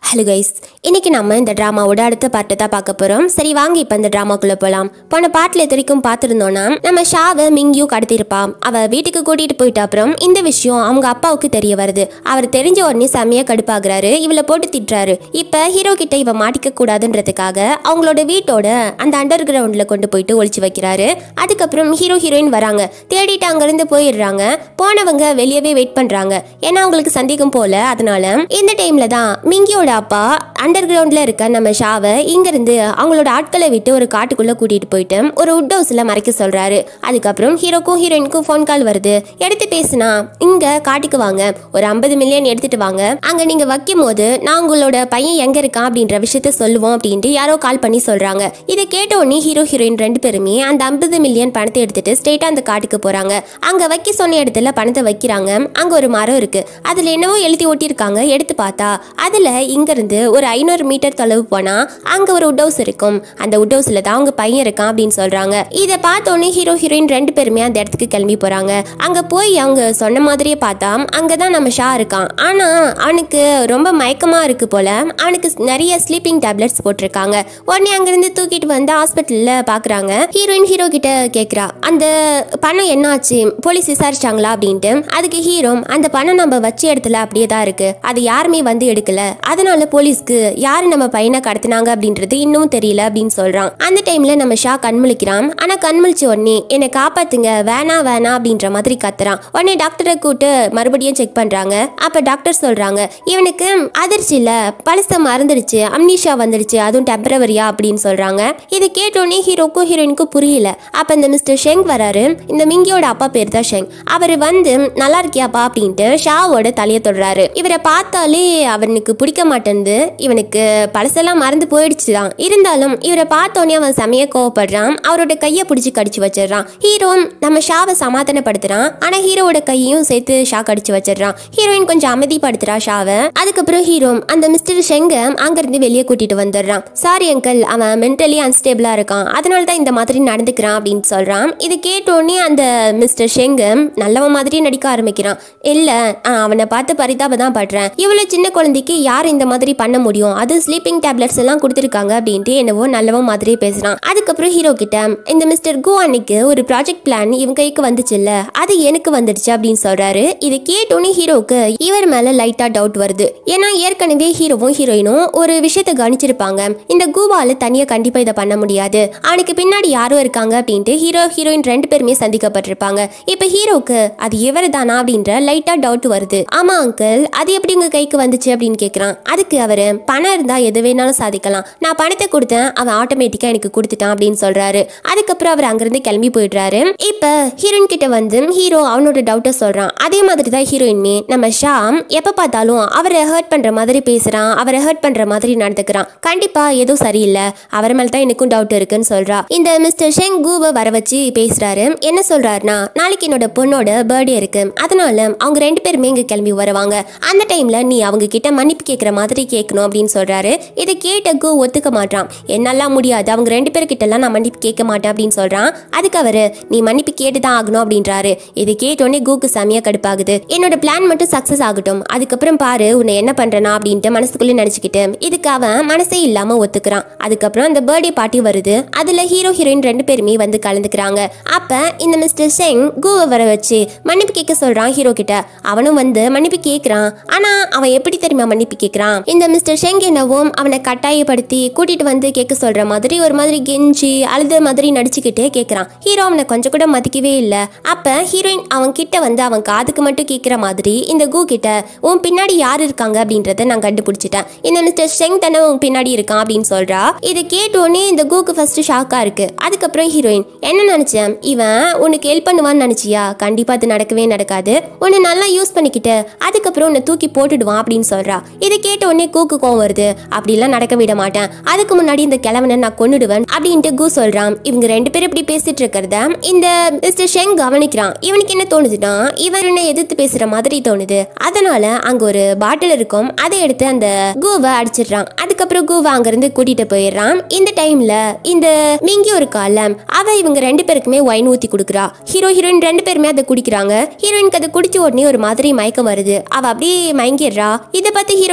hello guys இன்னைக்கு நம்ம இந்த ட்ராமாவோட அடுத்த பாட்டை தான் பார்க்க போறோம் சரி வாங்க இப்போ இந்த ட்ராமாக்குள்ள போலாம் போன பாட்டில் இது வரைக்கும் பார்த்துருந்தோம்னா நம்ம ஷாவை மிங்கியும் கடத்திருப்பான் அவ வீட்டுக்கு கூட்டிட்டு போயிட்ட அப்புறம் இந்த விஷயம் அவங்க அப்பாவுக்கு தெரிய வருது அவர் தெரிஞ்ச உடனே செம்மையா கடுப்பாகிறாரு இவளை போட்டு திட்டுறாரு இப்போ ஹீரோ கிட்ட இவ மாட்டிக்க கூடாதுன்றதுக்காக அவங்களோட வீட்டோட அந்த அண்டர் கிரவுண்ட்ல கொண்டு போயிட்டு ஒளிச்சு வைக்கிறாரு அதுக்கப்புறம் ஹீரோ ஹீரோயின் வராங்க தேடிட்டு அங்கிருந்து போயிடுறாங்க போனவங்க வெளியவே வெயிட் பண்றாங்க ஏன்னா அவங்களுக்கு சந்தேகம் போல அதனால இந்த டைம்ல தான் மிங்கியோட அப்பா அண்டர் கிரவுண்ட்ல இருக்க நம்ம ஷாவை இங்கிருந்து அவங்களோட ஆட்களை விட்டு ஒரு காட்டுக்குள்ள கூட்டிட்டு போயிட்டு ஒரு உட் ஹவுஸ்ல மறைக்க சொல்றாரு அதுக்கப்புறம் ஹீரோக்கும் ஹீரோயினுக்கும் ஃபோன் கால் வருது எடுத்து பேசுனா இங்க காட்டுக்கு வாங்க ஒரு ஐம்பது மில்லியன் எடுத்துட்டு வாங்க அங்க நீங்க வைக்கும் போது நான் உங்களோட பையன் எங்க இருக்கான் அப்படின்ற விஷயத்த சொல்லுவோம் அப்படின்ட்டு யாரோ கால் பண்ணி சொல்றாங்க இதை கேட்ட உடனே ஹீரோ ஹீரோயின் ரெண்டு பேருமே அந்த ஐம்பது மில்லியன் பணத்தை எடுத்துட்டு ஸ்ட்ரெயிட்டா அந்த காட்டுக்கு போறாங்க அங்க வைக்க சொன்ன இடத்துல பணத்தை வைக்கிறாங்க அங்க ஒரு மரம் இருக்கு அதுல என்னவோ எழுதி ஒட்டியிருக்காங்க எடுத்து பார்த்தா அதுல இங்க இருந்து ஒரு ஐநூறு மீட்டர் தொலைவு போனா அங்க ஒரு உட் ஹவுஸ் இருக்கும் அந்த உட் ஹவுஸ்ல தான் அவங்க பையன் இருக்கான் அப்படின்னு சொல்றாங்க இதை பார்த்த உடனே ஹீரோ ஹீரோயின் ரெண்டு பேருமே அந்த இடத்துக்கு கிளம்பி போறாங்க அங்க போய் அவங்க சொன்ன மாதிரியே பார்த்தா அங்கதான் நம்ம ஷா இருக்கான் ஆனா அவனுக்கு ரொம்ப மயக்கமா இருக்கு போல அவனுக்கு நிறைய ஸ்லீப்பிங் டேப்லெட்ஸ் போட்டிருக்காங்க உடனே அங்கிருந்து தூக்கிட்டு வந்து ஹாஸ்பிட்டல்ல பாக்குறாங்க ஹீரோயின் ஹீரோ கிட்ட கேக்குறா அந்த பணம் என்னாச்சு போலீஸ் விசாரிச்சாங்களா அப்படின்ட்டு அதுக்கு ஹீரோ அந்த பணம் நம்ம வச்ச இடத்துல அப்படியே தான் இருக்கு அது யாருமே வந்து எடுக்கல அதனால போலீஸ்க்கு யாரு நம்ம பையனை கடத்தினாங்க அப்படின்றது இன்னும் தெரியல அப்படின்னு சொல்றான் அந்த டைம்ல நம்ம ஷா கண்முழிக்கிறான் ஆனா கண்முழிச்ச உடனே என்னை காப்பாத்துங்க வேணா வேணா அப்படின்ற மாதிரி கத்துறான் உடனே டாக்டரை கூட்டு மறுபடியும் செக் பண்றாங்க அப்ப டாக்டர் சொல்றாங்க இவனுக்கு அதிர்ச்சியில பழச மறந்துடுச்சு அம்னிஷா வந்துடுச்சு அதுவும் டெம்பரவரியா அப்படின்னு சொல்றாங்க இதை கேட்டோடனே ஹீரோக்கும் ஹீரோயினுக்கும் புரியல அப்ப இந்த மிஸ்டர் ஷெங் வராரு இந்த மிங்கியோட அப்பா பேர் தான் ஷெங் அவர் வந்து நல்லா இருக்கியாப்பா அப்படின்ட்டு ஷாவோட தலையை தொடுறாரு இவரை பார்த்தாலே அவனுக்கு பிடிக்க மாட்டேங்குது இவனுக்கு பழசெல்லாம் மறந்து போயிடுச்சு தான் இருந்தாலும் இவரை பார்த்தோன்னே அவன் செமைய கோவப்படுறான் அவரோட கையை பிடிச்சி கடிச்சு வச்சிடுறான் ஹீரோ நம்ம ஷாவை சமாதானப்படுத்துறான் ஆனா ஹீரோவோட கையையும் சேர்த்து ஷா கடிச்சு வச்சிடுறான் ஹீரோயின் கொஞ்சம் அமைதிப்படுத்துறா ஷாவை அதுக்கப்புறம் ஹீரோ அந்த மிஸ்டர் ஷெங்க அங்கிருந்து வெளியே கூட்டிட்டு வந்துடுறான் சாரி அங்கிள் அவன் மென்டலி அன்ஸ்டேபிளா இருக்கான் அதனால தான் இந்த மாதிரி நடந்துக்கிறான் அப்படின்னு சொல்றான் இது கேட்டோடனே அந்த மிஸ்டர் ஷெங்க நல்லவன் மாதிரி நடிக்க ஆரம்பிக்கிறான் இல்ல நான் அவனை பார்த்து பரிதாபம் தான் படுறேன் இவ்வளவு சின்ன குழந்தைக்கு யார் இந்த மாதிரி பண்ண முடியும் அது ஸ்லீப்பிங் டேப்லெட்ஸ் எல்லாம் கொடுத்துருக்காங்க அப்படின்ட்டு என்னவோ நல்லவன் மாதிரியே பேசுறான் அதுக்கப்புறம் ஹீரோ கிட்ட இந்த மிஸ்டர் கு அன்னைக்கு ஒரு ப்ராஜெக்ட் பிளான் இவங்க கைக்கு வந்துச்சுல்ல அது எனக்கு வந்துடுச்சு அப்படின்னு சொல்றாரு இதை கேட்டோன்னே ஹீரோக்கு இவர் மேல லைட்டா டவுட் வருது ஏன்னா ஏற்கனவே ஹீரோவும் ஹீரோயினும் ஒரு விஷயத்த கவனிச்சிருப்பாங்க இந்த கூவால தனியா கண்டிப்பா இதை பண்ண முடியாது அவனுக்கு பின்னாடி யாரோ இருக்காங்க அப்படின்ட்டு ஹீரோ ஹீரோயின் ரெண்டு பேருமே சந்திக்கப்பட்டிருப்பாங்க இப்ப ஹீரோக்கு அது இவர் தானா அப்படின்ற லைட்டா டவுட் வருது ஆமா அங்கிள் அது எப்படி உங்க கைக்கு வந்துச்சு அப்படின்னு கேக்குறான் அதுக்கு அவரு பணம் இருந்தா எது வேணாலும் சாதிக்கலாம் நான் பணத்தை கொடுத்தேன் அவன் ஆட்டோமேட்டிக்கா எனக்கு கொடுத்துட்டான் அப்படின்னு சொல்றாரு அதுக்கப்புறம் அவர் அங்கிருந்து கிளம்பி போயிடுறாரு இப்ப ஹீரோயின் கிட்ட வந்து ஹீரோ அவனோட டவுட்டை சொல்றான் அதே மாதிரி தான் ஹீரோயின்மே நம்ம ஷாம் எப்ப பார்த்தாலும் அவரை ஹர்ட் பண்ற மாதிரி பேசுறான் அவரை ஹர்ட் பண்ற மாதிரி நடந்துக்கிறான் கண்டிப்பா ஏதோ சரியில்லை அவர் மேல தான் எனக்கும் டவுட் இருக்குன்னு சொல்றா இந்த மிஸ்டர் ஷெங் கூவை வர வச்சு பேசுறாரு என்ன சொல்றாருன்னா நாளைக்கு என்னோட பொண்ணோட பர்த்டே இருக்கு அதனால அவங்க ரெண்டு பேருமே இங்க கிளம்பி வருவாங்க அந்த டைம்ல நீ அவங்க கிட்ட மன்னிப்பு கேட்குற மாதிரி கேட்கணும் அப்படின்னு சொல்றாரு இதை கேட்ட கு ஒத்துக்க மாட்டான் என்னாலாம் முடியாது அவங்க ரெண்டு பேர்கிட்ட எல்லாம் நான் மன்னிப்பு கேட்க மாட்டேன் அப்படின்னு சொல்றான் அதுக்கு அவரு நீ மன்னிப்பு கேட்டு தான் ஆகணும் அப்படின்றாரு இதை கேட்டோடனே கூக்கு செமையா கடுப்பாகுது என்னோட பிளான் மட்டும் சக்சஸ் ஆகட்டும் அதுக்கப்புறம் பாரு உன்னை என்ன பண்றனா அப்படின்ட்டு மனசுக்குள்ள நினைச்சுக்கிட்டு இதுக்கு அவன் மனசே இல்லாம ஒத்துக்கிறான் அதுக்கப்புறம் அந்த பர்த்டே பார்ட்டி வருது அதுல ஹீரோ ஹீரோயின் ரெண்டு பேருமே வந்து கலந்துக்கிறாங்க அப்ப இந்த மிஸ்டர் செங் கூவை வர வச்சு மன்னிப்பு கேட்க சொல்றான் ஹீரோ கிட்ட அவனும் வந்து மன்னிப்பு கேட்கறான் ஆனா அவன் எப்படி தெரியுமா மன்னிப்பு கேட்கறான் இந்த மிஸ்டர் ஷெங் என்னவும் அவனை கட்டாயப்படுத்தி கூட்டிட்டு வந்து கேட்க சொல்ற மாதிரி ஒரு மாதிரி கெஞ்சி அழுத மாதிரி நடிச்சுக்கிட்டே கேட்கறான் ஹீரோ அவனை கொஞ்சம் கூட மதிக்கவே இல்லை அப்ப ஹீரோயின் அவன் கிட்ட வந்து அவன் காதுக்கு மட்டும் கேட்கிற மாதிரி இந்த கூ கிட்ட உன் பின்னாடி யார் இருக்காங்க அப்படின்றத நான் கண்டுபிடிச்சிட்டேன் இந்த மிஸ்டர் ஷெங் தானே உன் பின்னாடி இருக்கான் அப்படின்னு சொல்றா இதை கேட்டோடனே இந்த கூக்கு ஃபர்ஸ்ட் ஷாக்கா இருக்கு அதுக்கப்புறம் ஹீரோயின் என்ன நினைச்சேன் இவன் உனக்கு ஹெல்ப் பண்ணுவான்னு நினைச்சியா கண்டிப்பா அது நடக்கவே நடக்காது உன்னை நல்லா யூஸ் பண்ணிக்கிட்டு அதுக்கப்புறம் உன்னை தூக்கி போட்டுடுவான் அப்படின்னு சொல்றா இதை கேட்ட உடனே கூக்கு கோவம் வருது அப்படிலாம் நடக்க விட மாட்டேன் அதுக்கு முன்னாடி இந்த கிழவனை நான் கொன்னுடுவேன் அப்படின்ட்டு கூ சொல்றான் இவங்க ரெண்டு பேரும் இப்படி பேசிட்டு இருக்கிறத இந்த மிஸ்டர் ஷெங் கவனிக்கிறான் இவனுக்கு என்ன தோணுதுன்னா இவர் என்ன எதிர்த்து பேசுற மாதிரி தோணுது அதனால அங்க ஒரு பாட்டில் இருக்கும் அதை எடுத்து அந்த கூவை அடிச்சிடுறான் அதுக்கப்புறம் கூவை அங்கிருந்து கூட்டிட்டு போயிடுறான் இந்த டைம்ல இந்த மிங்கி ஒரு காலம் அவ இவங்க ரெண்டு பேருக்குமே ஒயின் ஊத்தி கொடுக்குறா ஹீரோ ஹீரோயின் ரெண்டு பேருமே அதை குடிக்கிறாங்க ஹீரோயினுக்கு அதை குடிச்ச உடனே ஒரு மாதிரி மயக்கம் வருது அவ அப்படியே மயங்கிடுறா இதை பார்த்து ஹீரோ என்ன பண்ண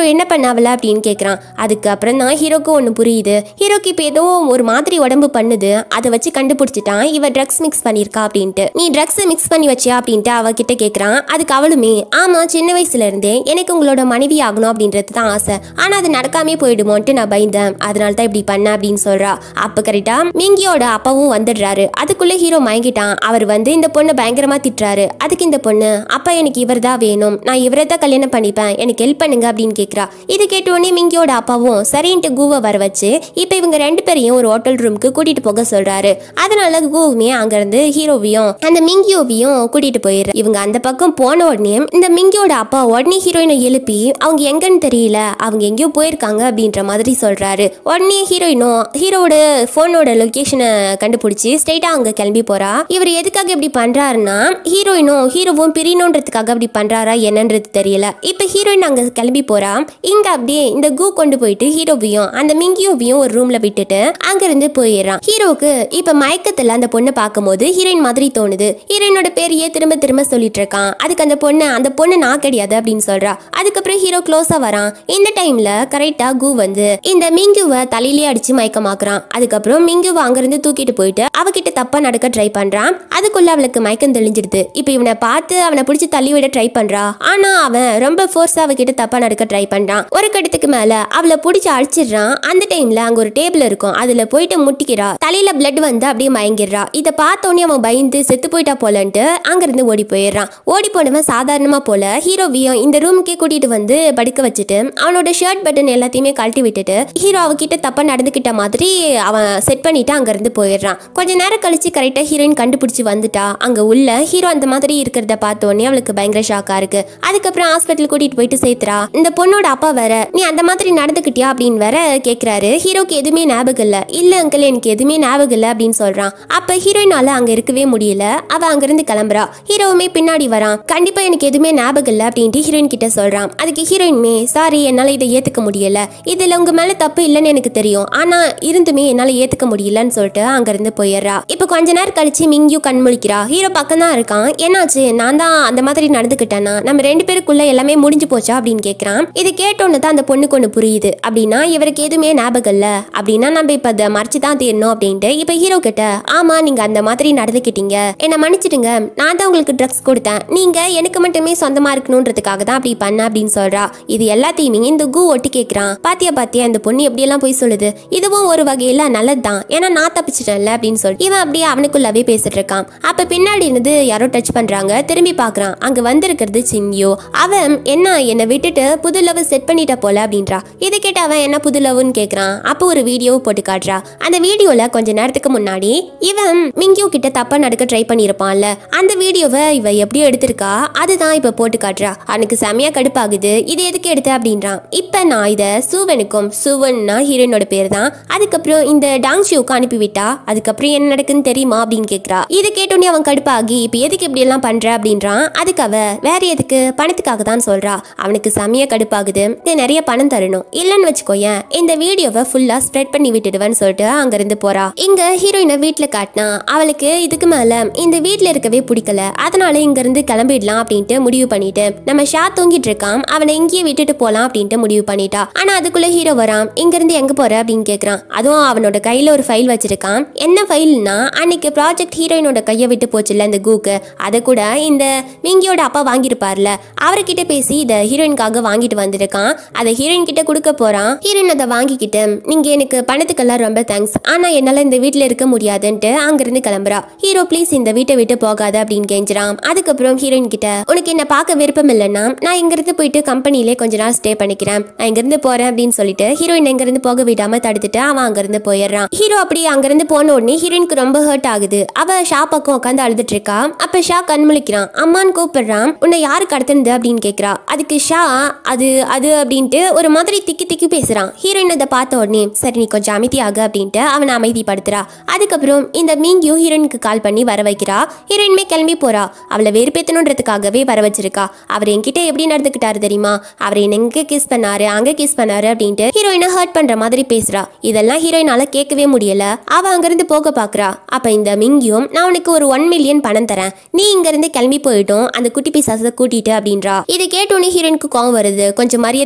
பண்ணாவல அப்படின்னு கேட்குறான் அதுக்கு அப்புறம் தான் ஹீரோக்கு ஒன்று புரியுது ஹீரோக்கு இப்போ ஏதோ ஒரு மாதிரி உடம்பு பண்ணுது அதை வச்சு கண்டுபிடிச்சிட்டான் இவ ட்ரக்ஸ் மிக்ஸ் பண்ணியிருக்கா அப்படின்ட்டு நீ ட்ரக்ஸ் மிக்ஸ் பண்ணி வச்சியா அப்படின்ட்டு அவகிட்ட கேட்குறான் அதுக்கு அவளுமே ஆமா சின்ன வயசுல இருந்தே எனக்கு உங்களோட மனைவி ஆகணும் அப்படின்றது தான் ஆசை ஆனா அது நடக்காமே போயிடுமோன்ட்டு நான் பயந்தேன் அதனால தான் இப்படி பண்ண அப்படின்னு சொல்றா அப்ப கரெக்டா மிங்கியோட அப்பாவும் வந்துடுறாரு அதுக்குள்ள ஹீரோ மயங்கிட்டான் அவர் வந்து இந்த பொண்ணை பயங்கரமா திட்டுறாரு அதுக்கு இந்த பொண்ணு அப்பா எனக்கு இவர் தான் வேணும் நான் இவரை தான் கல்யாணம் பண்ணிப்பேன் எனக்கு ஹெல்ப் பண்ணுங்க அப்படின்னு கேட்குறா இது கேட்ட உடனே மிங்கியோட அப்பாவும் சரின்ட்டு கூவை வர வச்சு இப்போ இவங்க ரெண்டு பேரையும் ஒரு ஹோட்டல் ரூமுக்கு கூட்டிட்டு போக சொல்றாரு அதனால கூவுமே அங்கிருந்து ஹீரோவையும் அந்த மிங்கியோவையும் கூட்டிட்டு போயிடுற இவங்க அந்த பக்கம் போன உடனே இந்த மிங்கியோட அப்பா உடனே ஹீரோயினை எழுப்பி அவங்க எங்கன்னு தெரியல அவங்க எங்கேயோ போயிருக்காங்க அப்படின்ற மாதிரி சொல்றாரு உடனே ஹீரோயினும் ஹீரோட போனோட லொகேஷனை கண்டுபிடிச்சி ஸ்ட்ரைட்டா அங்க கிளம்பி போறா இவர் எதுக்காக இப்படி பண்றாருன்னா ஹீரோயினும் ஹீரோவும் பிரியணுன்றதுக்காக அப்படி பண்றாரா என்னன்றது தெரியல இப்ப ஹீரோயின் அங்க கிளம்பி போறா இங்க அப்படியே இந்த கூ கொண்டு போயிட்டு ஹீரோவையும் அந்த மிங்கியோவையும் ஒரு ரூம்ல விட்டுட்டு அங்க இருந்து போயிடுறான் ஹீரோக்கு இப்ப மயக்கத்துல அந்த பொண்ணை பார்க்கும்போது ஹீரோயின் மாதிரி தோணுது ஹீரோயினோட பேரையே திரும்ப திரும்ப சொல்லிட்டு இருக்கான் அதுக்கு அந்த பொண்ணு அந்த பொண்ணு நான் கிடையாது அப்படின்னு சொல்றா அதுக்கப்புறம் ஹீரோ க்ளோஸா வரான் இந்த டைம்ல கரெக்டா கூ வந்து இந்த மிங்குவை தலையிலே அடிச்சு மயக்கமாக்குறான் அதுக்கப்புறம் மிங்குவை அங்கிருந்து தூக்கிட்டு போயிட்டு அவகிட்ட தப்பா நடக்க ட்ரை பண்றான் அதுக்குள்ள அவளுக்கு மயக்கம் தெளிஞ்சிடுது இப்ப இவனை பார்த்து அவனை பிடிச்சி தள்ளி விட ட்ரை பண்றா ஆனா அவன் ரொம்ப ஃபோர்ஸா அவகிட்ட தப்பா நடக்க ட்ரை பண்றான் ஒரு கட்டத்துக்கு மேல அவளை பிடிச்சி அடிச்சிடுறான் அந்த டைம்ல அங்க ஒரு டேபிள் இருக்கும் அதுல போயிட்டு முட்டிக்கிறா தலையில பிளட் வந்து அப்படியே மயங்கிடுறா இதை பார்த்தோன்னே அவன் பயந்து செத்து போயிட்டா போலன்ட்டு அங்கிருந்து ஓடி போயிடுறான் ஓடி போனவன் சாதாரணமா போல ஹீரோவையும் இந்த ரூமுக்கே கூட்டிட்டு வந்து படுக்க வச்சுட்டு அவனோட ஷர்ட் பட்டன் எல்லாத்தையுமே கழட்டி விட்டுட்டு ஹீரோ அவகிட்ட தப்பா நடந்துக்கிட்ட மாதிரி அவன் செட் பண்ணிட்டு அங்கிருந்து போயிடுறான் கொஞ்ச நேரம் கழிச்சு கரெக்டா ஹீரோயின் கண்டுபிடிச்சு வந்துட்டா அங்க உள்ள ஹீரோ அந்த மாதிரி இருக்கிறத பார்த்தோன்னே அவளுக்கு பயங்கர ஷாக்கா இருக்கு அதுக்கப்புறம் ஹாஸ்பிட்டல் கூட்டிட்டு போயிட்டு சேர்த்துறா இந்த பொண்ணோட அப்பா வேற நீ அந்த மாதிரி நடந்துக்கிட்டியா அப்படின்னு வேற கேக்குறாரு ஹீரோக்கு எதுவுமே ஞாபகம் இல்ல இல்ல அங்கிள் எனக்கு எதுவுமே ஞாபகம் இல்ல அப்படின்னு சொல்றான் அப்ப ஹீரோயினால அங்க இருக்கவே முடியல அவ அங்கிருந்து கிளம்புறா ஹீரோவுமே பின்னாடி வரான் கண்டிப்பா எனக்கு எதுவுமே ஞாபகம் இல்ல அப்படின்ட்டு ஹீரோயின் கிட்ட சொல்றான் அதுக்கு ஹீரோயின்மே சாரி என்னால இதை ஏத்துக்க முடியல இதுல உங்க மேல தப்பு இல்லைன்னு எனக்கு தெரியும் ஆனா இருந்துமே என்னால ஏத்துக்க முடியலன்னு சொல்லிட்டு அங்கிருந்து போயிடுறா இப்ப கொஞ்ச நேரம் கழிச்சு மிங்கியும் கண் முழிக்கிறா ஹீரோ பக்கம் தான் இருக்கான் என்னாச்சு நான் தான் அந்த மாதிரி நடந்துக்கிட்டேன்னா நம்ம ரெண்டு பேருக்குள்ள எல்லாமே முடிஞ்சு போச்சா அப்படின்னு கேக்குறான் இது கேட்டோன்னு தான் அந்த பொண்ணுக்கு ஒண்ணு புரியுது அப்படின்னா இவருக்கு எதுவுமே ஞாபகம் இல்ல அப்படின்னா நம்ம இப்ப அதை மறைச்சு தான் தீரணும் அப்படின்ட்டு இப்ப ஹீரோ கிட்ட ஆமா நீங்க அந்த மாதிரி நடந்துக்கிட்டீங்க என்ன மன்னிச்சிடுங்க நான் தான் உங்களுக்கு ட்ரக்ஸ் கொடுத்தேன் நீங்க எனக்கு மட்டுமே சொந்தமா இருக்கணுன்றதுக்காக தான் அப்படி பண்ண அப்படின்னு சொல்றா இது எல்லாத்தையுமே இந்த கூ ஒட்டி கேக்குறான் பாத்தியா பாத்தியா இந்த பொண்ணு எப்படி எல்லாம் போய் சொல்லுது இதுவும் ஒரு வகையில நல்லதுதான் ஏன்னா நான் தப்பிச்சிட்டேன்ல அப்படின்னு சொல்லி இவன் அப்படியே அவனுக்குள்ளவே பேசிட்டு இருக்கான் அப்ப பின்னாடி இருந்து யாரோ டச் பண்றாங்க திரும்பி பார்க்கறான் அங்க வந்திருக்கிறது சின்யோ அவன் என்ன என்னை விட்டுட்டு புது லவ் செட் பண்ணிட்ட போல அப்படின்றா இதை கேட்டு அவன் என்ன புது லவ்னு கேக்குறான் அப்போ ஒரு வீடியோ போட்டு காட்டுறா அந்த வீடியோல கொஞ்ச நேரத்துக்கு முன்னாடி இவன் மிங்கியோ கிட்ட தப்பா நடக்க ட்ரை பண்ணியிருப்பான்ல அந்த வீடியோவை இவ எப்படியோ எடுத்திருக்கா அதுதான் இப்ப போட்டு காட்டுறா அவனுக்கு செமையா கடுப்பாகுது இது எதுக்கு எடுத்த அப்படின்றான் இப்ப நான் இத சூவனுக்கும் சூவன்னா ஹீரோயினோட பேர் தான் அதுக்கப்புறம் இந்த டாங் ஷோக்கு அனுப்பிவிட்டா அதுக்கப்புறம் என்ன நடக்குன்னு தெரியுமா அப்படின்னு கேக்குறா இதை கேட்டோன்னே அவன் கடுப்பாகி இப்ப எதுக்கு இப்படி எல்லாம் பண்ற அப்படின்றான் அதுக்கு அவ வேற எதுக்கு பணத்துக்காக தான் சொல்றா அவனுக்கு செமையா கடுப்பாகுது இது நிறைய பணம் தரணும் இல்லைன்னு வச்சுக்கோயேன் இந்த வீடியோவை ஃபுல்லா ஸ்ப்ரெட் பண்ணி விட்டுடுவேன்னு சொல்லிட்டு அங்க இருந்து போறா இங்க ஹீரோயினை வீட்டுல காட்டினா அவளுக்கு இதுக்கு மேல இந்த வீட்ல இருக்கவே பிடிக்கல அதனால இங்க இருந்து கிளம்பிடலாம் அப்படின்ட்டு முடிவு பண்ணிட்டு நம்ம ஷா தூங்கிட்டு இருக்கான் அவனை இங்கேயே விட்டுட்டு போலாம் அப்படின்ட்டு முடிவு பண்ணிட்டா ஆனா அதுக்குள்ள ஹீரோ வரான் இங்க இருந்து எங்க போற அப்படின்னு கேக்குறான் அதுவும் அவனோட கையில ஒரு ஃபைல் வச்சிருக்கான் என்ன ஃபைல்னா அன்னைக்கு ப்ராஜெக்ட் ஹீரோயினோட கையை விட்டு போச்சுல்ல இந்த கூக்கு அதை கூட இந்த மிங்கியோட அப்பா வாங்கியிருப்பார்ல அவர்கிட்ட பேசி இதை ஹீரோயினுக்காக வாங்கிட்டு வந்திருக்கான் அதை ஹீரோயின் கிட்ட கொடுக்க போறான் ஹீரோயின் அதை வாங்கிக்கிட்டு நீங்க எனக்கு பணத்துக்கெல்லாம் ரொம்ப தேங்க்ஸ் ஆனா என்னால இந்த வீட்ல இருக்க முடியாதுன்ட்டு அங்கிருந்து கிளம்புறா ஹீரோ ப்ளீஸ் இந்த வீட்டை விட்டு போகாத அப்படின்னு கெஞ்சுறான் அதுக்கப்புறம் ஹீரோயின் கிட்ட உனக்கு என்ன பார்க்க விருப்பம் இல்லைன்னா நான் இங்கிருந்து போயிட்டு கம்பெனிலே கொஞ்ச நாள் ஸ்டே பண்ணிக்கிறேன் நான் இங்கிருந்து போறேன் அப்படின்னு சொல்லிட்டு ஹீரோயின் இங்கிருந்து போக விடாம தடுத்துட்டு அவன் அங்கிருந்து போயிடுறான் ஹீரோ அப்படி அங்கிருந்து போன உடனே ஹீரோயினுக்கு ரொம்ப ஹர்ட் ஆகுது அவ ஷா பக்கம் உட்காந்து அழுதுட்டு இருக்கா அப்ப ஷா கண் முழிக்கிறான் அம்மான்னு கூப்பிடுறான் உன்னை யாரு கடத்தினது அப்படின்னு கேக்குறா அதுக்கு ஷா அது அது அப்படின்ட்டு ஒரு மாதிரி திக்கி திக்கி பேசுறான் ஹீரோயின் அதை பார்த்த உடனே சரி நீ கொஞ்சம் அமைதியாக அப்படின்ட்டு அவனை அமைதிப்படுத்துறா அதுக்கப்புறம் இந்த மீங்கியும் ஹீரோயினுக்கு கால் பண்ணி வர வைக்கிறா ஹீரோயினுமே கிளம்பி போறா அவளை வெறுப்பேத்தணுன்றதுக்காகவே வர வச்சிருக்கா அவர் என்கிட்ட எப்படி நடந்துக்கிட்டாரு தெரியுமா அவர் என்ன எங்க கிஸ் பண்ணாரு அங்க கிஸ் பண்ணாரு அப்படின்ட்டு ஹீரோயினை ஹர்ட் பண்ற மாதிரி பேசுறா இதெல்லாம் ஹீரோயினால கேட்கவே முடியல அவ அங்கிருந்து போக பாக்குறா அப்ப இந்த மிங்கியும் நான் உனக்கு ஒரு ஒன் மில்லியன் பணம் தரேன் நீ இங்க இருந்து கிளம்பி போயிட்டோம் அந்த குட்டி பிசாசை கூட்டிட்டு அப்படின்றா இதை கேட்டோன்னே ஹீரோயினுக்கு கோவம் வருது கொஞ்சம் மரியாதை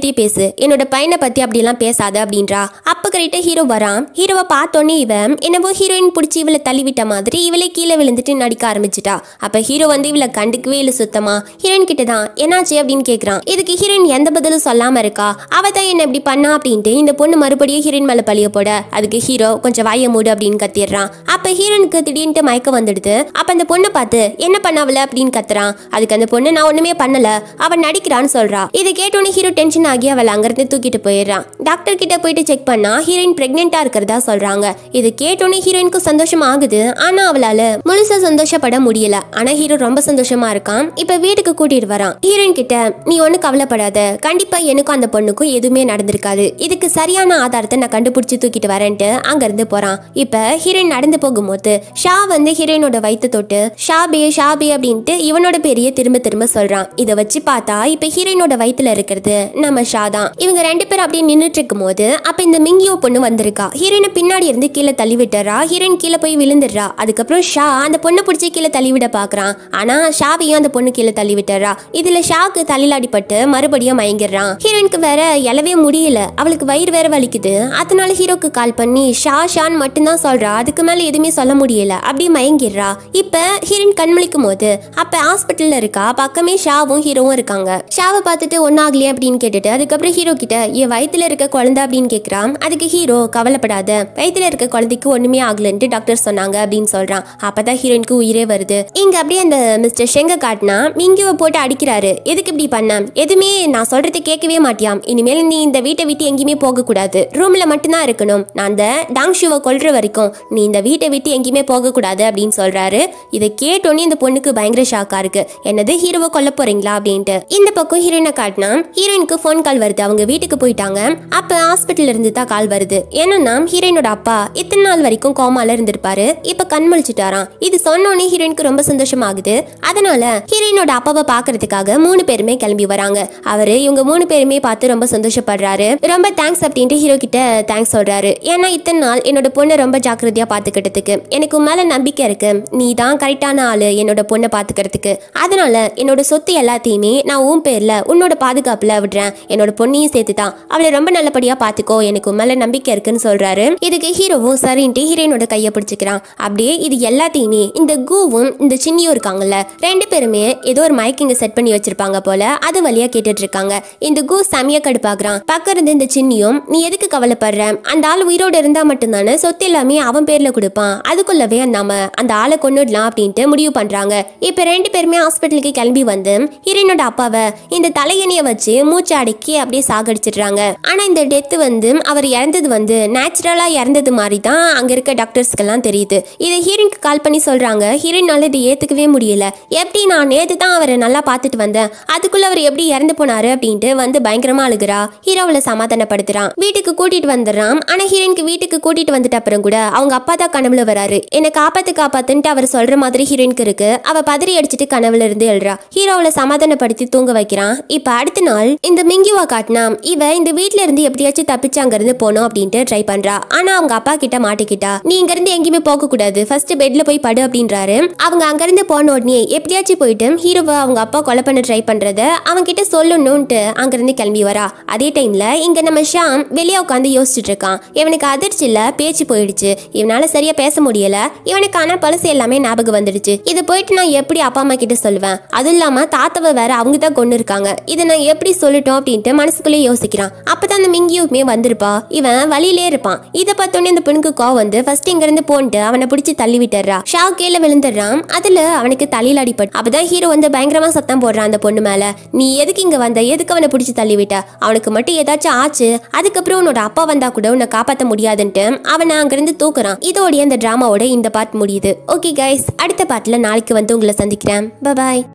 பத்தி பேசு என்னோட பையனை பத்தி அப்படிலாம் பேசாத அப்படின்றா அப்ப கரெக்டா ஹீரோ வரான் ஹீரோவை பார்த்தோன்னே இவன் என்னவோ ஹீரோயின் பிடிச்சி இவளை தள்ளிவிட்ட மாதிரி இவளே கீழே விழுந்துட்டு நடிக்க ஆரம்பிச்சிட்டா அப்ப ஹீரோ வந்து இவளை கண்டுக்கவே இல்லை சுத்தமா ஹீரோயின் கிட்ட தான் என்னாச்சு அப்படின்னு கேக்குறான் இதுக்கு ஹீரோயின் எந்த பதிலும் சொல்லாம இருக்கா அவ தான் என்ன இப்படி பண்ணா அப்படின்ட்டு இந்த பொண்ணு மறுபடியும் ஹீரோயின் மேல பழிய போட அதுக்கு ஹீரோ கொஞ்சம் வாய மூடு அப்படின்னு கத்திடுறான் அப்ப ஹீரோனுக்கு திடீர்னு மயக்கம் வந்துடுது அப்ப அந்த பொண்ணை பார்த்து என்ன பண்ணாவல அப்படின்னு கத்துறான் அதுக்கு அந்த பொண்ணு நான் ஒண்ணுமே பண்ணல அவன் நடிக்கிறான்னு சொல்றா இதை கேட்டோன்னே ஹீரோ டென்ஷன் ஆகி அவளை அங்கிருந்து தூக்கிட்டு போயிடுறான் டாக்டர் கிட்ட போயிட்டு செக் பண்ணா ஹீரோயின் பிரெக்னெண்டா இருக்கிறதா சொல்றாங்க இது கேட்டோன்னே ஹீரோயினுக்கு சந்தோஷம் ஆகுது ஆனா அவளால முழுசா சந்தோஷப்பட முடியல ஆனா ஹீரோ ரொம்ப சந்தோஷமா இருக்கான் இப்ப வீட்டுக்கு கூட்டிட்டு வரான் ஹீரோயின் கிட்ட நீ ஒண்ணு கவலைப்படாத கண்டிப்பா எனக்கும் அந்த பொண்ணுக்கும் எதுவுமே நடந்திருக்காது இதுக்கு சரியான ஆதாரத்தை நான் கண்டுபிடிச்சு தூக்கிட்டு வரேன்ட்டு அங்க இருந்து போறான் இப்ப ஹீரோயின் நடந்து போகும்போது ஷா வந்து ஹீரோயினோட வயித்து தொட்டு ஷாபே ஷாபே அப்படின்ட்டு இவனோட பேரையே திரும்ப திரும்ப சொல்றான் இதை வச்சு பார்த்தா இப்ப ஹீரோயினோட வயித்துல இருக்கிறது நம்ம ஷா தான் இவங்க ரெண்டு பேரும் அப்படியே நின்னுட்டு இருக்கும் போது அப்ப இந்த மிங்கியோ பொண்ணு வந்திருக்கா ஹீரோயினை பின்னாடி இருந்து கீழே தள்ளி விட்டுறா ஹீரோயின் கீழே போய் விழுந்துடுறா அதுக்கப்புறம் ஷா அந்த பொண்ணை பிடிச்சி கீழே தள்ளி விட பாக்குறான் ஆனா ஷாவையும் அந்த பொண்ணு கீழே தள்ளி விட்டுறா இதுல ஷாக்கு தலையில அடிபட்டு மறுபடியும் மயங்கிடுறான் ஹீரோயினுக்கு வேற எழவே முடியல அவளுக்கு வயிறு வேற வலிக்குது அதனால ஹீரோக்கு கால் பண்ணி ஷா ஷான் மட்டும்தான் சொல்றா அதுக்கு மேல எதுவுமே சொல்ல முடியல அப்படியே மயங்கிடுறா இப்ப ஹீரோயின் கண் முழிக்கும் போது அப்ப ஹாஸ்பிட்டல்ல இருக்கா பக்கமே ஷாவும் ஹீரோவும் இருக்காங்க ஷாவை பார்த்துட்டு ஒன்னாகலையே அப்படின்னு கேட்டுட்டு அதுக்கப்புறம் ஹீரோ கிட்ட என் வயித்துல இருக்க குழந்தை அப்படின்னு கேக்குறான் அதுக்கு ஹீரோ கவலைப்படாத வயித்துல இருக்க குழந்தைக்கு ஒண்ணுமே ஆகலன்ட்டு டாக்டர் சொன்னாங்க அப்படின்னு சொல்றான் அப்பதான் ஹீரோயினுக்கு உயிரே வருது இங்க அப்படியே அந்த மிஸ்டர் ஷெங்க காட்டினா மிங்கிவை போட்டு அடிக்கிறாரு எதுக்கு இப்படி பண்ண எதுவுமே நான் சொல்றது கேட்கவே மாட்டியாம் இனிமேல் நீ இந்த வீட்டை விட்டு எங்கேயுமே போக கூடாது ரூம்ல மட்டும்தான் இருக்கணும் நான் அந்த டாங் ஷூவை கொல்ற வரைக்கும் நீ இந்த வீட்டை விட்டு எங்கேயுமே போக கூடாது அப்படின்னு சொல்றாரு இதை கேட்டோன்னே இந்த பொண்ணுக்கு பயங்கர ஷாக்கா இருக்கு என்னது ஹீரோவை கொல்ல போறீங்களா அப்படின்ட்டு இந்த பக்கம் ஹீரோயினை காட்டினா ஹீரோயினுக்கு ஃபோன் கால் வருது அவங்க வீட்டுக்கு போயிட்டாங்க அப்ப ஹாஸ்பிட்டல்ல இருந்து தான் கால் வருது என்னன்னா ஹீரோயினோட அப்பா இத்தனை நாள் வரைக்கும் கோமால இருந்திருப்பாரு இப்ப கண் முழிச்சிட்டாராம் இது சொன்னோன்னே ஹீரோயினுக்கு ரொம்ப சந்தோஷமாகுது அதனால ஹீரோயினோட அப்பாவை பாக்குறதுக்காக மூணு பேருமே கிளம்பி வராங்க அவரு இவங்க மூணு பேருமே பார்த்து ரொம்ப சந்தோஷப்படுறாரு ரொம்ப தேங்க்ஸ் அப்படின்ட்டு ஹீரோ கிட்ட தேங்க்ஸ் சொல்றாரு ஏன்னா இத்தனை நாள் என்னோட பொண்ணை ரொம்ப ஜாக்கிரதையா பாத்துக்கிட்டதுக்கு எனக்கு உன் மேல நம்பிக்கை இருக்கு நீ தான் கரெக்டான ஆளு என்னோட பொண்ணை பாத்துக்கிறதுக்கு அதனால என்னோட சொத்து எல்லாத்தையுமே நான் உன் பேர்ல உன்னோட பாதுகாப்புல விடுறேன் என்னோட பொண்ணையும் சேர்த்து தான் அவளை ரொம்ப நல்லபடியா பாத்துக்கோ எனக்கு உன் மேல நம்பிக்கை இருக்குன்னு சொல்றாரு இதுக்கு ஹீரோவும் சரின்ட்டு ஹீரோயினோட கையை பிடிச்சிக்கிறான் அப்படியே இது எல்லாத்தையுமே இந்த கூவும் இந்த சின்னியும் இருக்காங்கல்ல ரெண்டு பேருமே ஏதோ ஒரு மைக்கிங்க செட் பண்ணி வச்சிருப்பாங்க போல அது வழியா கேட்டுட்டு இருக்காங்க இந்த கூ செமையா கடுப்பாக்குறான் பக்கம் இருந்து இந்த சின்னியும் நீ எதுக்கு கவலைப்படுற அந்த ஆள் உயிரோடு இருந்தா மட்டும்தானே சொத்து எல்லாமே அவன் பேர்ல கொடுப்பான் அதுக்குள்ளவே நாம அந்த ஆளை கொண்டுடலாம் அப்படின்ட்டு முடிவு பண்றாங்க இப்ப ரெண்டு பேருமே ஹாஸ்பிட்டலுக்கு கிளம்பி வந்து ஹீரோனோட அப்பாவை இந்த தலையணிய வச்சு மூச்சு அடக்கி அப்படியே சாகடிச்சிடுறாங்க ஆனா இந்த டெத் வந்து அவர் இறந்தது வந்து நேச்சுரலா இறந்தது மாதிரி தான் அங்க இருக்க டாக்டர்ஸ்க்கெல்லாம் தெரியுது இதை ஹீரோயினுக்கு கால் பண்ணி சொல்றாங்க ஹீரோயினால இதை ஏத்துக்கவே முடியல எப்படி நான் நேத்து தான் அவரை நல்லா பார்த்துட்டு வந்தேன் அதுக்குள்ள அவர் எப்படி இறந்து போனாரு அப்படின்ட்டு வந்து பயங்கரமா அழுகுறா ஹீரோவில் சமாதானப்படுத்துறான் வீட்டுக்கு கூட்டிட்டு வந்துடுறான் ஆனா ஹீரோயினுக்கு வீட்டுக்கு கூட்டிட்டு வந்துட்ட அப்புறம் கூட அவங்க அப்பா தான் கனவுல வராரு என்னை காப்பாத்து காப்பாத்துன்ட்டு அவர் சொல்ற மாதிரி ஹீரோயினுக்கு இருக்கு அவ பதறி அடிச்சிட்டு கனவுல இருந்து எழுறா ஹீரோவில் சமாதானப்படுத்தி தூங்க வைக்கிறான் இப்ப அடுத்த நாள் இந்த மிங்கிவா காட்டினா இவ இந்த வீட்ல இருந்து எப்படியாச்சும் தப்பிச்சு அங்க இருந்து போனோம் அப்படின்ட்டு ட்ரை பண்றா ஆனா அவங்க அப்பா கிட்ட மாட்டிக்கிட்டா நீ இங்க இருந்து எங்கேயுமே போக கூடாது ஃபர்ஸ்ட் பெட்ல போய் படு அப்படின்றாரு அவங்க அங்க இருந்து போன உடனே எப்படியாச்சும் போயிட்டு ஹீரோவை அவங்க அப்பா கொலை பண்ண ட்ரை பண்றத அவங்க கிட்ட சொல்லணும்ட்டு அங்க இருந்து கிளம்பி வரா அதே டைம்ல இங்க நம்ம ஷாம் வெளியே உட்காந்து யோசிச்சுட்டு இருக்கான் இவனுக்கு அதிர்ச்சி இல்ல பேச்சு போயிடுச்சு இவனால சரியா பேச முடியல இவனுக்கு ஆனா பழசு எல்லாமே ஞாபகம் வந்துடுச்சு இது போயிட்டு நான் எப்படி அப்பா அம்மா கிட்ட சொல்லுவேன் அதுவும் இல்லாம தாத்தாவை வேற அவங்க தான் கொண்டு இருக்காங்க இதை நான் எப்படி சொல்லட்டும் அப்படின்ட்டு மனசுக்குள்ளே யோசிக்கிறான் அப்பதான் அந்த மிங்கியுமே வந்திருப்பா இவன் வழியிலே இருப்பான் இதை பார்த்தோன்னே இந்த பெண்ணுக்கு கோவம் வந்து ஃபர்ஸ்ட் இங்க இருந்து போன்ட்டு அவனை பிடிச்சி தள்ளி விட்டுறான் ஷா கீழே விழுந்துடுறான் அதுல அவனுக்கு தலையில அடிப்பட்டு அப்பதான் ஹீரோ வந்து பயங்கரமா சத்தம் போடுறான் அந்த பொண்ணு மேல நீ எதுக்கு இங்க வந்த எதுக்கு அவனை பிடிச்சி தள்ளி விட்ட அவனுக்கு மட்டும் ஏதாச்சும் ஆச்சு அதுக்கப்புறம் உன்னோட அப்பா வந்தா கூட உன்னை காப்பாத்த முடியாதுன்ட்டு அவனை அங்கிருந்து தூக்குறான் இதோடைய அந்த டிராமாவோட இந்த பார்ட் முடியுது ஓகே கைஸ் அடுத்த பார்ட்ல நாளைக்கு வந்து உங்களை சந்திக்கிறேன் பாய்